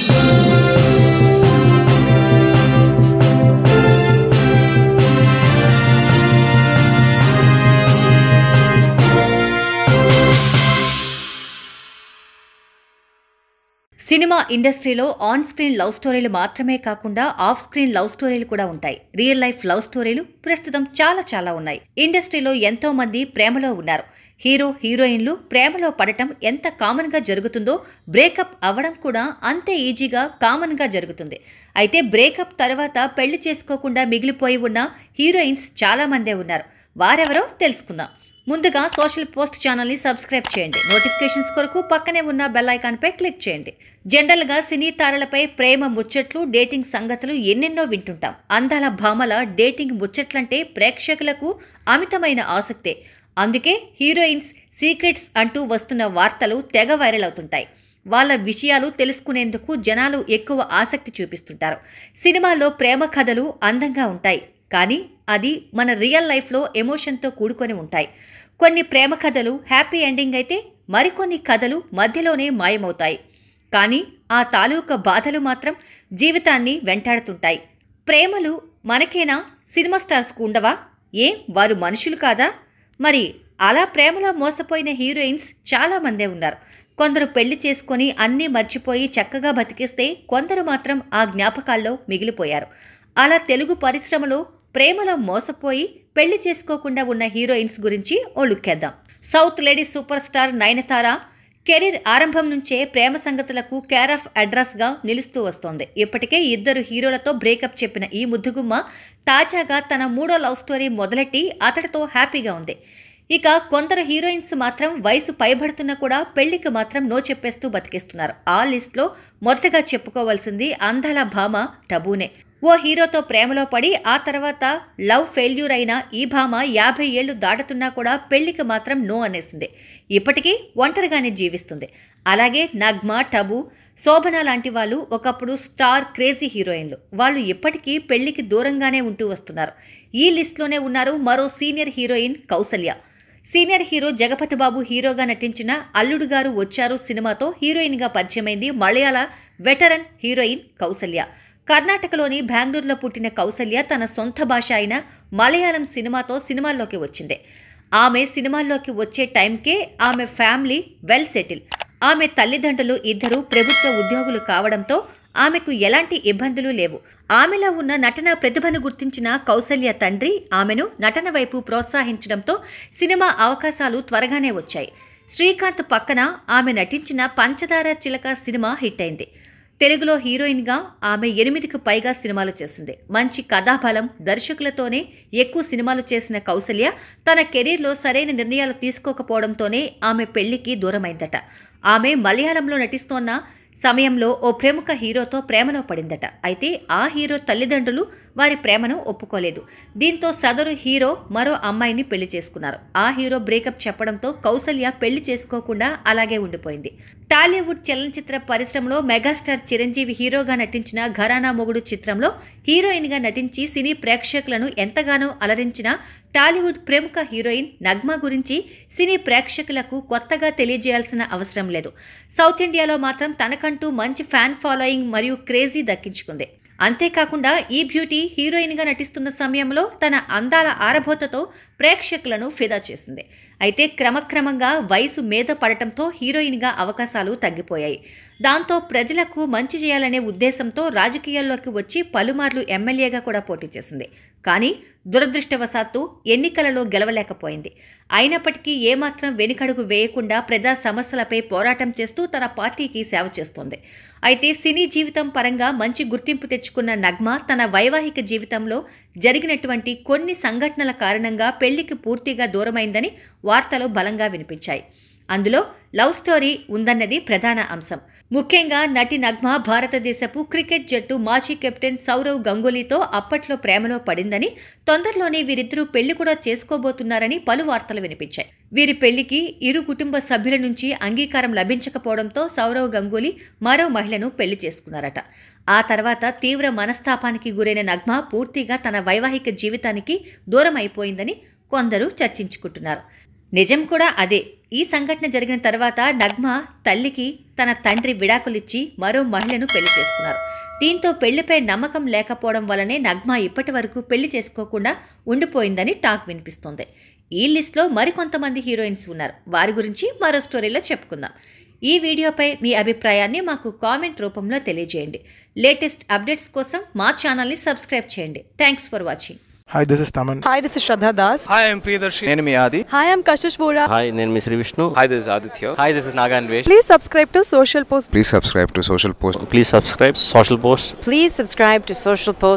Cinema ఇండస్ట్రీలో on screen love స్టోరీలు మాత్రమే కాకుండా ఆఫ్ స్క్రీన్ లవ్ స్టోరీలు కూడా ఉంటాయి రియల్ లైఫ్ లవ్ స్టోరీలు ప్రస్తుతం చాలా చాలా ఉన్నాయి ఇండస్ట్రీలో ఎంతో మంది ప్రేమలో ఉన్నారు హీరో హీరోయిన్లు ప్రేమలో పడటం ఎంత కామన్ గా జరుగుతుందో బ్రేకప్ అవ్వడం కూడా అంతే ఈజీగా కామన్ గా జరుగుతుంది అయితే బ్రేకప్ తర్వాత పెళ్లి చేసుకోకుండా మిగిలిపోయి ఉన్న హీరోయిన్స్ చాలా మందే ఉన్నారు వారెవరో తెలుసుకుందాం ముందుగా సోషల్ పోస్ట్ ఛానల్ని సబ్స్క్రైబ్ చేయండి నోటిఫికేషన్స్ కొరకు పక్కనే ఉన్న బెల్ ఐకాన్పై క్లిక్ చేయండి జనరల్గా సినీ తారలపై ప్రేమ ముచ్చట్లు డేటింగ్ సంగతులు ఎన్నెన్నో వింటుంటాం అందాల భామల డేటింగ్ ముచ్చట్లంటే ప్రేక్షకులకు అమితమైన ఆసక్తే అందుకే హీరోయిన్స్ సీక్రెట్స్ అంటూ వస్తున్న వార్తలు తెగ వైరల్ అవుతుంటాయి వాళ్ళ విషయాలు తెలుసుకునేందుకు జనాలు ఎక్కువ ఆసక్తి చూపిస్తుంటారు సినిమాల్లో ప్రేమ కథలు అందంగా ఉంటాయి కానీ అది మన రియల్ లైఫ్లో ఎమోషన్తో కూడుకొని ఉంటాయి కొన్ని ప్రేమ కథలు హ్యాపీ ఎండింగ్ అయితే మరికొన్ని కథలు మధ్యలోనే మాయమవుతాయి కానీ ఆ తాలూకా బాధలు మాత్రం జీవితాన్ని వెంటాడుతుంటాయి ప్రేమలు మనకేనా సినిమా స్టార్స్కు ఉండవా ఏం వారు మనుషులు కాదా మరి అలా ప్రేమలో మోసపోయిన హీరోయిన్స్ చాలా మందే ఉన్నారు కొందరు పెళ్లి చేసుకొని అన్నీ మర్చిపోయి చక్కగా బతికిస్తే కొందరు మాత్రం ఆ జ్ఞాపకాల్లో మిగిలిపోయారు అలా తెలుగు పరిశ్రమలో ప్రేమలో మోసపోయి పెళ్లి చేసుకోకుండా ఉన్న హీరోయిన్స్ గురించి ఓ లుక్కేద్దాం south lady superstar Nayanthara career ఆరంభం నుంచే ప్రేమ సంగతులకు కేర్ ఆఫ్ అడ్రస్గా నిలుస్తూ వస్తోంది ఇప్పటికే ఇద్దరు హీరోలతో బ్రేకప్ చెప్పిన ఈ ముద్దుగుమ్మ తాజాగా తన మూడో లవ్ స్టోరీ మొదలెట్టి అతడితో హ్యాపీగా ఉంది ఇక కొందరు హీరోయిన్స్ మాత్రం వయసు పైబడుతున్నా కూడా పెళ్లికి మాత్రం నో చెప్పేస్తూ బతికిస్తున్నారు ఆ లిస్ట్లో మొదటగా చెప్పుకోవాల్సింది అందాల భామ టబూనే ఓ హీరోతో ప్రేమలో పడి ఆ తర్వాత లవ్ ఫెయిల్యూర్ అయిన ఈ భామ యాభై ఏళ్లు దాటుతున్నా కూడా పెళ్లికి మాత్రం నో అనేసింది ఇప్పటికీ ఒంటరిగానే జీవిస్తుంది అలాగే నగ్మా టబు శోభన లాంటి వాళ్ళు ఒకప్పుడు స్టార్ క్రేజీ హీరోయిన్లు వాళ్ళు ఇప్పటికీ పెళ్లికి దూరంగానే ఉంటూ వస్తున్నారు ఈ లిస్ట్లోనే ఉన్నారు మరో senior heroine Kausalya senior hero Jagapathi Babu హీరోగా నటించిన అల్లుడు గారు వచ్చారు సినిమాతో హీరోయిన్గా పరిచయమైంది మలయాళ వెటరన్ హీరోయిన్ కౌసల్య కర్ణాటకలోని బెంగళూరులో పుట్టిన కౌసల్య తన సొంత భాష అయిన మలయాళం సినిమాతో సినిమాల్లోకి వచ్చింది ఆమె సినిమాల్లోకి వచ్చే టైంకే ఆమె ఫ్యామిలీ వెల్ సెటిల్ ఆమె తల్లిదండ్రులు ఇద్దరు ప్రభుత్వ ఉద్యోగులు కావడంతో ఆమెకు ఎలాంటి ఇబ్బందులు లేవు ఆమెలో ఉన్న నటన ప్రతిభను గుర్తించిన కౌసల్య తండ్రి ఆమెను నటన వైపు ప్రోత్సహించడంతో సినిమా అవకాశాలు త్వరగానే వచ్చాయి శ్రీకాంత్ పక్కన ఆమె నటించిన పంచదార చిలక సినిమా హిట్ అయింది తెలుగులో హీరోయిన్గా ఆమె ఎనిమిదికి పైగా సినిమాలు చేసింది మంచి కథాబలం దర్శకులతోనే ఎక్కువ సినిమాలు చేసిన కౌసల్య తన కెరీర్లో సరైన నిర్ణయాలు తీసుకోకపోవడంతోనే ఆమె పెళ్లికి దూరమైందట ఆమె మలయాళంలో నటిస్తోన్న సమయంలో ఓ ప్రముఖ హీరోతో ప్రేమలో పడిందట అయితే ఆ హీరో తల్లిదండ్రులు వారి ప్రేమను ఒప్పుకోలేదు దీంతో సదరు హీరో మరో అమ్మాయిని పెళ్లి చేసుకున్నారు ఆ హీరో బ్రేకప్ చెప్పడంతో కౌసల్య పెళ్లి చేసుకోకుండా అలాగే ఉండిపోయింది టాలీవుడ్ చలనచిత్ర పరిశ్రమలో మెగాస్టార్ చిరంజీవి హీరోగా నటించిన ఘరానా మొగుడు చిత్రంలో హీరోయిన్గా నటించి సినీ ప్రేక్షకులను ఎంతగానో అలరించిన టాలీవుడ్ ప్రముఖ హీరోయిన్ నగ్మా గురించి సినీ ప్రేక్షకులకు కొత్తగా తెలియజేయాల్సిన అవసరం లేదు సౌత్ ఇండియాలో మాత్రం తనకంటూ మంచి ఫ్యాన్ ఫాలోయింగ్ మరియు క్రేజీ దక్కించుకుంది అంతేకాకుండా ఈ బ్యూటీ హీరోయిన్గా నటిస్తున్న సమయంలో తన అందాల ఆరభోతతో ప్రేక్షకులను ఫిదా చేసింది అయితే క్రమక్రమంగా వయసు మీద పడటంతో హీరోయిన్గా అవకాశాలు తగ్గిపోయాయి దాంతో ప్రజలకు మంచి చేయాలనే ఉద్దేశంతో రాజకీయాల్లోకి వచ్చి పలుమార్లు ఎమ్మెల్యేగా కూడా పోటీ చేసింది కానీ దురదృష్టవశాత్తు ఎన్నికలలో గెలవలేకపోయింది అయినప్పటికీ ఏమాత్రం వెనుకడుగు వేయకుండా ప్రజా సమస్యలపై పోరాటం చేస్తూ తన పార్టీకి సేవ చేస్తోంది అయితే సినీ జీవితం పరంగా మంచి గుర్తింపు తెచ్చుకున్న నగ్మ తన వైవాహిక జీవితంలో జరిగినటువంటి కొన్ని సంఘటనల కారణంగా పెళ్లికి పూర్తిగా దూరమైందని వార్తలు బలంగా వినిపించాయి అందులో లవ్ స్టోరీ ఉందన్నది ప్రధాన అంశం ముఖ్యంగా నటి నగ్మ భారతదేశపు క్రికెట్ జట్టు మాజీ కెప్టెన్ సౌరవ్ గంగూలీతో అప్పట్లో ప్రేమలో పడిందని తొందరలోనే వీరిద్దరూ పెళ్లి కూడా చేసుకోబోతున్నారని పలు వార్తలు వినిపించాయి వీరి పెళ్లికి ఇరు కుటుంబ సభ్యుల నుంచి అంగీకారం లభించకపోవడంతో సౌరవ్ గంగూలీ మరో మహిళను పెళ్లి చేసుకున్నారట ఆ తర్వాత తీవ్ర మనస్తాపానికి గురైన నగ్మ పూర్తిగా తన వైవాహిక జీవితానికి దూరం అయిపోయిందని కొందరు చర్చించుకుంటున్నారు నిజం కూడా అదే ఈ సంఘటన జరిగిన తర్వాత నగ్మ తల్లికి తన తండ్రి విడాకులిచ్చి మరో మహిళను పెళ్లి చేసుకున్నారు దీంతో పెళ్లిపై నమ్మకం లేకపోవడం వల్లనే నగ్మ ఇప్పటి వరకు పెళ్లి చేసుకోకుండా ఉండిపోయిందని టాక్ వినిపిస్తోంది ఈ లిస్ట్లో మరికొంతమంది హీరోయిన్స్ ఉన్నారు వారి గురించి మరో స్టోరీలో చెప్పుకుందాం ఈ వీడియోపై మీ అభిప్రాయాన్ని మాకు కామెంట్ రూపంలో తెలియజేయండి లేటెస్ట్ అప్డేట్స్ కోసం మా ఛానల్ని సబ్స్క్రైబ్ చేయండి thanks for watching Hi, this is Taman. Hi, this is Shraddha Das. Hi, I'm Priyadarshi. నేను మీ ఆది Hi, I'm Kashish Vora. Hi నేను మీ Sri Vishnu Hi, this is Aditya. Hi this is నాగాన్ వేష్ Please subscribe to Social Post. Please subscribe to Social Post please subscribe Social Post Please subscribe to Social Post.